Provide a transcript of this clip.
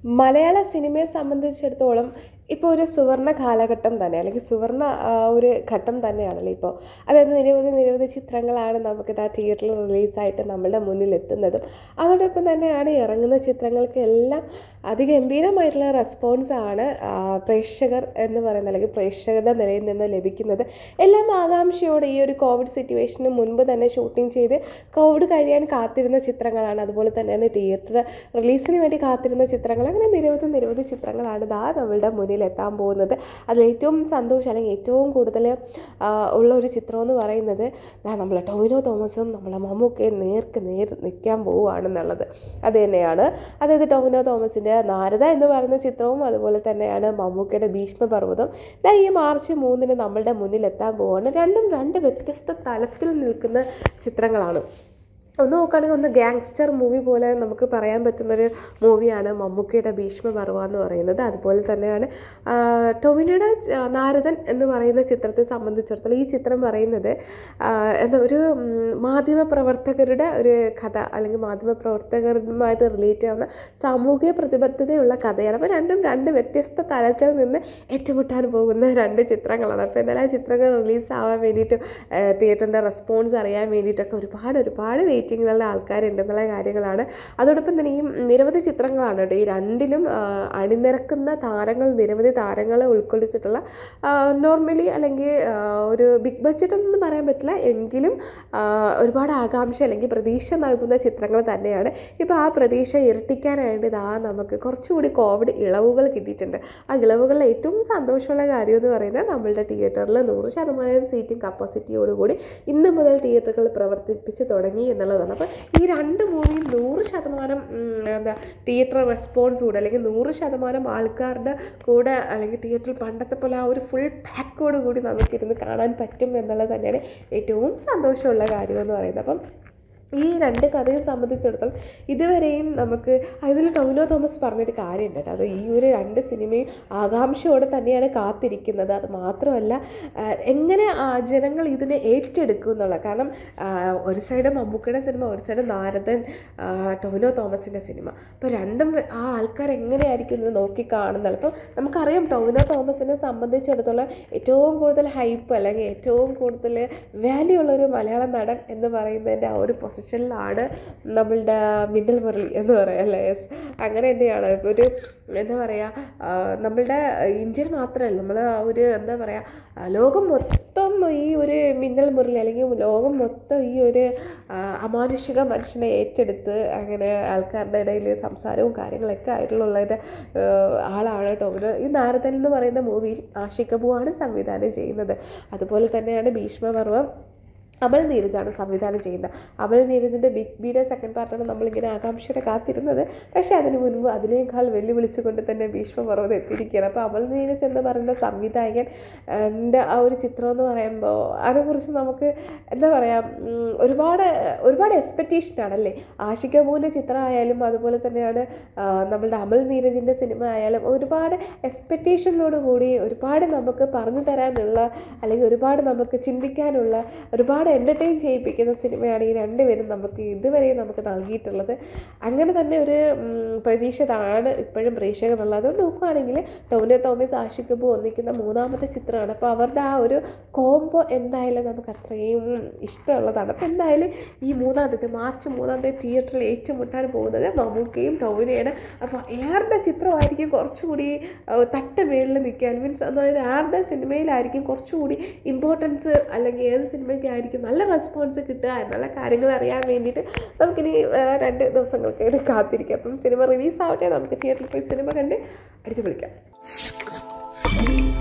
മലയാള സിനിമയെ സംബന്ധിച്ചിടത്തോളം ഇപ്പോൾ ഒരു സുവർണ്ണ കാലഘട്ടം തന്നെ അല്ലെങ്കിൽ സുവർണ്ണ ആ, ഒരു ഘട്ടം തന്നെയാണല്ലോ ഇപ്പോൾ അതായത് നിരവധി നിരവധി ചിത്രങ്ങളാണ് നമുക്കിതാ തിയേറ്ററിൽ റിലീസായിട്ട് നമ്മളുടെ മുന്നിൽ എത്തുന്നതും അതോടൊപ്പം തന്നെയാണ് ഇറങ്ങുന്ന ചിത്രങ്ങൾക്ക് എല്ലാം അതിഗംഭീരമായിട്ടുള്ള റെസ്പോൺസ് ആണ് ആ, പ്രേക്ഷകർ എന്ന് പറയുന്ന അല്ലെങ്കിൽ പ്രേക്ഷകരുടെ നിലയിൽ നിന്ന് ലഭിക്കുന്നത് എല്ലാം ആകാംക്ഷയോടെ ഈ ഒരു കോവിഡ് സിറ്റുവേഷന് മുൻപ് തന്നെ ഷൂട്ടിംഗ് ചെയ്ത് കോവിഡ് കഴിയാൻ കാത്തിരുന്ന ചിത്രങ്ങളാണ് അതുപോലെ തന്നെയാണ് തിയേറ്റർ റിലീസിന് വേണ്ടി കാത്തിരുന്ന ചിത്രങ്ങൾ അങ്ങനെ നിരവധി നിരവധി ചിത്രങ്ങളാണ് ദാ നമ്മളുടെ മുന്നിൽ എത്താൻ പോകുന്നത് അതിൽ ഏറ്റവും സന്തോഷം അല്ലെങ്കിൽ ഏറ്റവും കൂടുതൽ ആ, ഉള്ള ഒരു ചിത്രം എന്ന് പറയുന്നത് ദാ നമ്മളെ ടോവിനോ തോമസും നമ്മളെ മമ്മൂക്കയും നേർക്ക് നേർ നിൽക്കാൻ പോവുകയാണെന്നുള്ളത് അത് തന്നെയാണ് അതായത് ടോവിനോ തോമസിൻ്റെ നാരദ എന്ന് പറയുന്ന ചിത്രവും അതുപോലെ തന്നെയാണ് മമ്മൂക്കയുടെ ഭീഷ്മപർവ്വതം ദാ ഈ മാർച്ച് മൂന്നിന് നമ്മളുടെ മുന്നിൽ എത്താൻ പോവുകയാണ് രണ്ടും രണ്ട് വ്യത്യസ്ത തലത്തിൽ നിൽക്കുന്ന ചിത്രങ്ങളാണ് ഒന്ന് നോക്കുകയാണെങ്കിൽ ഒന്ന് ഗാങ്സ്റ്റർ മൂവി പോലെ നമുക്ക് പറയാൻ പറ്റുന്നൊരു മൂവിയാണ് മമ്മൂക്കയുടെ ഭീഷ്മപർവ എന്ന് പറയുന്നത് അതുപോലെ തന്നെയാണ് ആ, ടൊവിനോയുടെ ച- നാരദൻ എന്ന് പറയുന്ന ചിത്രത്തെ സംബന്ധിച്ചിടത്തോളം ഈ ചിത്രം പറയുന്നത് ആ, എന്താ ഒരു ഉം, മാധ്യമ പ്രവർത്തകരുടെ ഒരു കഥ അല്ലെങ്കിൽ മാധ്യമ പ്രവർത്തകരുമായിട്ട് റിലേറ്റ് ആവുന്ന സാമൂഹിക പ്രതിബദ്ധതയുള്ള കഥയാണ് അപ്പോൾ രണ്ടും രണ്ട് വ്യത്യസ്ത തലത്തിൽ നിന്ന് ഏറ്റുമുട്ടാൻ പോകുന്ന രണ്ട് ചിത്രങ്ങളാണ് അപ്പോൾ എന്തായാലും ആ ചിത്രങ്ങൾ റിലീസ് ആവാൻ വേണ്ടിയിട്ട് തിയേറ്ററിൻ്റെ റെസ്പോൺസ് അറിയാൻ വേണ്ടിയിട്ടൊക്കെ ഒരുപാട് ഒരുപാട് വെയിറ്റിങ്ങിലുള്ള ആൾക്കാരുണ്ടെന്നുള്ള കാര്യങ്ങളാണ് അതോടൊപ്പം തന്നെ ഈ നിരവധി ചിത്രങ്ങളാണ് കേട്ടോ ഈ രണ്ടിലും ആ, അണിനിരക്കുന്ന താരങ്ങൾ നിരവധി താരങ്ങളെ ഉൾക്കൊള്ളിച്ചിട്ടുള്ള നോർമലി അല്ലെങ്കിൽ ആ, ഒരു ബിഗ് ബഡ്ജറ്റ് ഒന്നും പറയാൻ പറ്റില്ല എങ്കിലും ആ, ഒരുപാട് ആകാംക്ഷ അല്ലെങ്കിൽ പ്രതീക്ഷ നൽകുന്ന ചിത്രങ്ങൾ തന്നെയാണ് ഇപ്പോൾ ആ പ്രതീക്ഷ ഇരട്ടിക്കാനായിട്ട് ഇതാ നമുക്ക് കുറച്ചുകൂടി കോവിഡ് ഇളവുകൾ കിട്ടിയിട്ടുണ്ട് ആ ഇളവുകളിൽ ഏറ്റവും സന്തോഷമുള്ള കാര്യം എന്ന് പറയുന്നത് നമ്മളുടെ തിയേറ്ററിൽ നൂറ് ശതമാനം സീറ്റിംഗ് കപ്പാസിറ്റിയോടുകൂടി ഇന്ന് മുതൽ തിയേറ്ററുകൾ പ്രവർത്തിപ്പിച്ച് തുടങ്ങി എന്നുള്ളതാണ് അപ്പോൾ ഈ രണ്ട് മൂവിയും നൂറ് ശതമാനം ഉം, എന്താ തിയേറ്റർ റെസ്പോൺസ് കൂടെ അല്ലെങ്കിൽ നൂറ് ശതമാനം ആൾക്കാരുടെ കൂടെ അല്ലെങ്കിൽ തിയേറ്ററിൽ പണ്ടത്തെ പോലെ ആ ഒരു ഫുൾ പാക്കോട് കൂടി നമുക്കിരുന്ന് കാണാൻ പറ്റും എന്നുള്ളത് തന്നെയാണ് ഏറ്റവും സന്തോഷമുള്ള കാര്യം എന്ന് പറയുന്നത് അപ്പം ഈ രണ്ട് കഥയെ സംബന്ധിച്ചിടത്തോളം ഇതുവരെയും നമുക്ക് അതിൽ ടൊവിനോ തോമസ് പറഞ്ഞൊരു കാര്യമുണ്ട് കേട്ടോ അത് ഈ ഒരു രണ്ട് സിനിമയും ആകാംക്ഷയോടെ തന്നെയാണ് കാത്തിരിക്കുന്നത് അത് മാത്രമല്ല ആ, എങ്ങനെ ആ, ജനങ്ങൾ ഇതിനെ ഏറ്റെടുക്കും എന്നുള്ള കാരണം ആ, ഒരു സൈഡ് മമ്മൂക്കയുടെ സിനിമ ഒരു സൈഡ് നാരദൻ ആ, ടൊവിനോ തോമസിൻ്റെ സിനിമ അപ്പോൾ രണ്ടും വെ- ആ ആൾക്കാർ എങ്ങനെയായിരിക്കും ഇത് നോക്കി കാണുന്നത് അപ്പോൾ നമുക്കറിയാം ടൊവിനോ തോമസിനെ സംബന്ധിച്ചിടത്തോളം ഏറ്റവും കൂടുതൽ ഹൈപ്പ് അല്ലെങ്കിൽ ഏറ്റവും കൂടുതൽ വാല്യൂ ഉള്ള ഒരു മലയാള നടൻ എന്ന് പറയുന്നതിൻ്റെ ആ ഒരു പൊസിഷനിലാണ് നമ്മളുടെ മിന്നൽ മുരളി എന്ന് പറയാം അല്ലേ യെസ് അങ്ങനെ തന്നെയാണ് ഇപ്പൊ ഒരു എന്താ പറയുക നമ്മളുടെ ഇന്ത്യയിൽ മാത്രമല്ല നമ്മൾ ഒരു എന്താ പറയുക ലോകം മൊത്തം ഈ ഒരു മിന്നൽ മുരളി അല്ലെങ്കിൽ ലോകം മൊത്തം ഈ ഒരു ആ, അമാനുഷിക മനുഷ്യനെ ഏറ്റെടുത്ത് അങ്ങനെ ആൾക്കാരുടെ ഇടയിൽ സംസാരവും കാര്യങ്ങളൊക്കെ ആയിട്ടുള്ള ഒരു ആളാണ് ടോവിനോ ഈ നാരദൻ എന്ന് പറയുന്ന മൂവിയിൽ ആഷിക് കപൂറാണ് സംവിധാനം ചെയ്യുന്നത് അതുപോലെ തന്നെയാണ് ഭീഷ്മപർവം അമൽ നീരജാണ് സംവിധാനം ചെയ്യുന്നത് അമൽ നീരജിൻ്റെ ബിഗ് ബിയുടെ സെക്കൻഡ് പാർട്ടാണ് നമ്മളിങ്ങനെ ആകാംക്ഷയോടെ കാത്തിരുന്നത് പക്ഷേ അതിന് മുൻപ് അതിനേക്കാൾ വെല്ലുവിളിച്ചുകൊണ്ട് തന്നെ ഭീഷ്മപർവ്വതം എത്തിയിരിക്കുകയാണ് അപ്പോൾ അമൽ നീരജ് എന്ന് പറയുന്ന സംവിധായകൻ എൻ്റെ ആ ഒരു ചിത്രം എന്ന് പറയുമ്പോൾ അതിനെക്കുറിച്ച് നമുക്ക് എന്താ പറയുക ഉം, ഒരുപാട് ഒരുപാട് എക്സ്പെക്റ്റേഷൻ ആണല്ലേ ആഷിക് കപൂറിൻ്റെ ചിത്രമായാലും അതുപോലെ തന്നെയാണ് ആ, നമ്മളുടെ അമൽ നീരജിൻ്റെ സിനിമ ആയാലും ഒരുപാട് എക്സ്പെക്റ്റേഷനോട് കൂടി ഒരുപാട് നമുക്ക് പറഞ്ഞു തരാനുള്ള അല്ലെങ്കിൽ ഒരുപാട് നമുക്ക് ചിന്തിക്കാനുള്ള ഒരുപാട് എൻ്റർടൈൻ ചെയ്യിപ്പിക്കുന്ന സിനിമയാണ് ഈ രണ്ടുപേരും നമുക്ക് ഇതുവരെ നമുക്ക് നൽകിയിട്ടുള്ളത് അങ്ങനെ തന്നെ ഒരു ഉം, പ്രതീക്ഷതാണ് ഇപ്പോഴും പ്രേക്ഷകരുള്ളത് അത് നോക്കുകയാണെങ്കിൽ ടോവിനോ തോമസ് ആഷിക് കപൂർ ഒന്നിക്കുന്ന മൂന്നാമത്തെ ചിത്രമാണ് അപ്പോൾ അവരുടെ ആ ഒരു കോംബോ എന്തായാലും നമുക്ക് അത്രയും ഇഷ്ടമുള്ളതാണ് അപ്പോൾ എന്തായാലും ഈ മൂന്നാം തീയതി മാർച്ച് മൂന്നാം തീയതി തിയേറ്ററിൽ ഏറ്റുമുട്ടാൻ പോകുന്നത് മമ്മൂക്കയും ടോവിനോയാണ് അപ്പോൾ ആരുടെ ചിത്രമായിരിക്കും കുറച്ചുകൂടി ആ, തട്ട് മേളിൽ നിൽക്കാൻ മീൻസ് അതായത് ആരുടെ സിനിമയിലായിരിക്കും കുറച്ചുകൂടി ഇമ്പോർട്ടൻസ് അല്ലെങ്കിൽ ഏത് സിനിമയ്ക്കായിരിക്കും നല്ല റെസ്പോൺസ് കിട്ടുക എന്നുള്ള കാര്യങ്ങൾ അറിയാൻ വേണ്ടിയിട്ട് നമുക്കിനി ആ, രണ്ട് ദിവസങ്ങൾക്ക് കാത്തിരിക്കാം അപ്പം സിനിമ റിലീസ് ആവട്ടെ നമുക്ക് തിയേറ്ററിൽ പോയി സിനിമ കണ്ട് അടിച്ചു പൊളിക്കാം